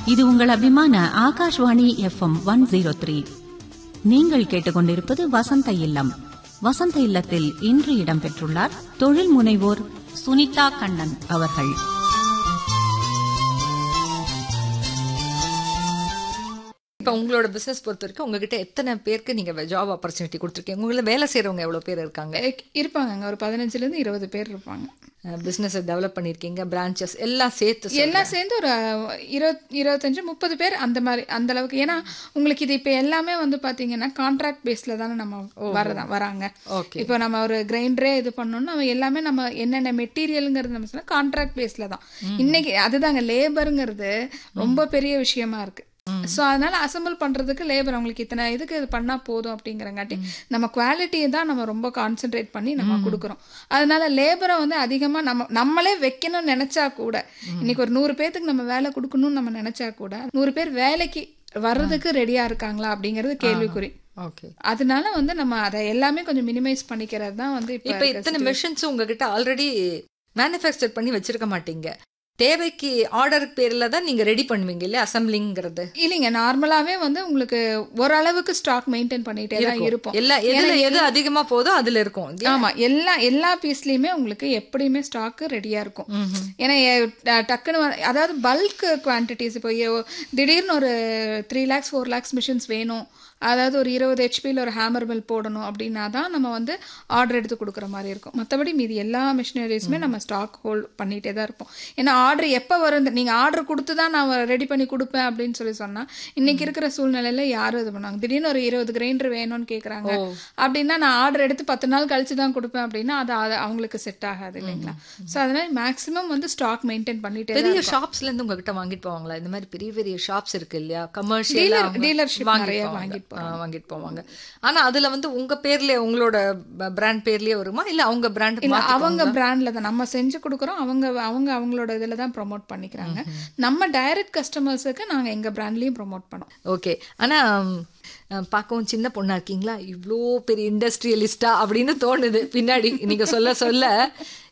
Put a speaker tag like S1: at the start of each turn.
S1: இது உங்கள் அபிமான Akashvani FM one zero three நீங்கள் கேட்டுக்கொண்டிருப்பது வசந்த இல்லம் வசந்த இல்லத்தில் இன்று இடம்பெற்றுள்ளார் தொழில் முனைவோர் சுனிதா கண்ணன் அவர்கள்
S2: இப்போ உங்களோட பிசினஸ் பொறுத்த வரைக்கும் உங்ககிட்ட எத்தனை பேருக்கு நீங்க ஜாப் ஆப்பர்ச்சுனிட்டி கொடுத்துருக்கீங்க உங்களை வேலை செய்றவங்க எவ்வளவு பேர் இருக்காங்க
S3: இ- இருப்பாங்கங்க ஒரு பதினஞ்சுலேருந்து இருபது பேர் இருப்பாங்க
S2: பிசினஸ் டெவலப் பண்ணிருக்கீங்க பிரான்ச்சஸ் எல்லாம் சேர்த்து சொல்றேன்.
S3: எல்லாம் சேர்ந்து ஒரு அஹ், இருபத் இருபத்தஞ்சு முப்பது பேர் அந்த மாதிரி அந்த அளவுக்கு ஏன்னா உங்களுக்கு இது இப்போ எல்லாமே வந்து பார்த்தீங்கன்னா கான்ட்ராக்ட் பேஸில் தானே நம்ம வரதா வராங்க
S2: Okay.
S3: இப்போ நம்ம ஒரு கிரைண்டரே இது பண்ணோம்னா நம்ம எல்லாமே நம்ம என்னென்ன மெட்டீரியலுங்கிறது நம்ம சொன்னால் கான்ட்ராக்ட் பேஸில் தான் இன்னைக்கு அதுதாங்க லேபருங்கிறது ரொம்ப பெரிய விஷயமா இருக்கு ஸோ அதனால அசம்பிள் பண்றதுக்கு லேபர் அவங்களுக்கு இத்தனை இதுக்கு இது பண்ணா போதும் அப்படிங்கிறங்காட்டி நம்ம குவாலிட்டியை தான் நம்ம ரொம்ப கான்சென்ட்ரேட் பண்ணி நம்ம கொடுக்குறோம் அதனால லேபரை வந்து அதிகமா நம்ம நம்மளே வைக்கணும்னு நினைச்சா கூட இன்னைக்கு ஒரு நூறு பேர்த்துக்கு நம்ம வேலை கொடுக்கணும்னு நம்ம நினைச்சா கூட நூறு பேர் வேலைக்கு வர்றதுக்கு ரெடியா இருக்காங்களா அப்படிங்கிறது கேள்விக்குறி
S2: ஓகே
S3: அதனால வந்து நம்ம அதை எல்லாமே கொஞ்சம் மினிமைஸ் பண்ணிக்கிறது தான் வந்து
S2: இப்போ
S3: இப்போ
S2: இத்தனை மிஷின்ஸ் உங்ககிட்ட ஆல்ரெடி மேனுஃபேக்சர் பண்ணி வச்சிருக்க மாட்டீங்க தேவைக்கு ஆர்டர் பேர்ல தான் நீங்க ரெடி பண்ணுவீங்க இல்லையா அசம்பிளிங்கிறது
S3: இல்லைங்க நார்மலாவே வந்து உங்களுக்கு ஓரளவுக்கு ஸ்டாக் மெயின்டைன் பண்ணிட்டே தான் இருப்போம்
S2: எல்லா எதுல எது அதிகமா போதோ அதுல இருக்கும் இல்லையா?
S3: ஆமா எல்லா எல்லா பீஸ்லயுமே உங்களுக்கு எப்படியுமே ஸ்டாக் ரெடியா இருக்கும் ஏன்னா எ- ட- டக்குன்னு வ- அதாவது பல்க் குவான்டிட்டிஸ் இப்போ எ- திடீர்னு ஒரு three lakhs four lakhs machines வேணும் அதாவது ஒரு இருபது ஹெச்பியில் ஒரு ஹேமர் மில் போடணும் அப்படின்னா தான் நம்ம வந்து ஆர்டர் எடுத்து கொடுக்குற மாதிரி இருக்கும் மற்றபடி மீதி எல்லா மிஷினரிஸுமே நம்ம ஸ்டாக் ஹோல்ட் பண்ணிகிட்டே தான் இருப்போம் ஏன்னா ஆர்டர் எப்போ வரும் நீங்கள் ஆர்டர் கொடுத்து தான் நான் ரெடி பண்ணி கொடுப்பேன் அப்படின்னு சொல்லி சொன்னால் இன்னைக்கு இருக்கிற சூழ்நிலையில் யாரும் இது பண்ணுவாங்க திடீர்னு ஒரு இருபது கிரைண்டர் வேணும்னு கேட்குறாங்க அப்படின்னா நான் ஆர்டர் எடுத்து பத்து நாள் கழிச்சு தான் கொடுப்பேன் அப்படின்னா அது அது அவங்களுக்கு செட் ஆகாது இல்லைங்களா ஸோ அதனால மேக்ஸிமம் வந்து ஸ்டாக் மெயின்டைன் பண்ணிட்டே தான்
S2: பெரிய ஷாப்ஸ்ல இருந்து உங்ககிட்ட வாங்கிட்டு போவாங்களா இந்த மாதிரி பெரிய பெரிய ஷாப்ஸ் இருக்கு இல்லையா கமர்ஷியல்
S3: Dealer- dealership நிறைய வாங்கிட்டு
S2: வாங்கிட்டு போவாங்க ஆனா அதுல வந்து உங்க பேர்லயே உங்களோட பிராண்ட் பேர்லயே வருமா இல்ல அவங்க பிராண்ட்
S3: இல்ல அவங்க பிராண்ட்ல தான் நம்ம செஞ்சு கொடுக்குறோம் அவங்க அவங்க அவங்களோட இதுல தான் ப்ரோமோட் பண்ணிக்கிறாங்க நம்ம டைரக்ட் கஸ்டமர்ஸுக்கு நாங்க எங்க பிராண்ட்லயும் ப்ரோமோட் பண்ணோம்
S2: ஓகே ஆனா ம், அஹ், பார்க்கவும் சின்ன பொண்ணா இருக்கீங்களா இவ்ளோ பெரிய இண்டஸ்ட்ரியலிஸ்டா அப்படின்னு தோணுது பின்னாடி நீங்க சொல்ல சொல்ல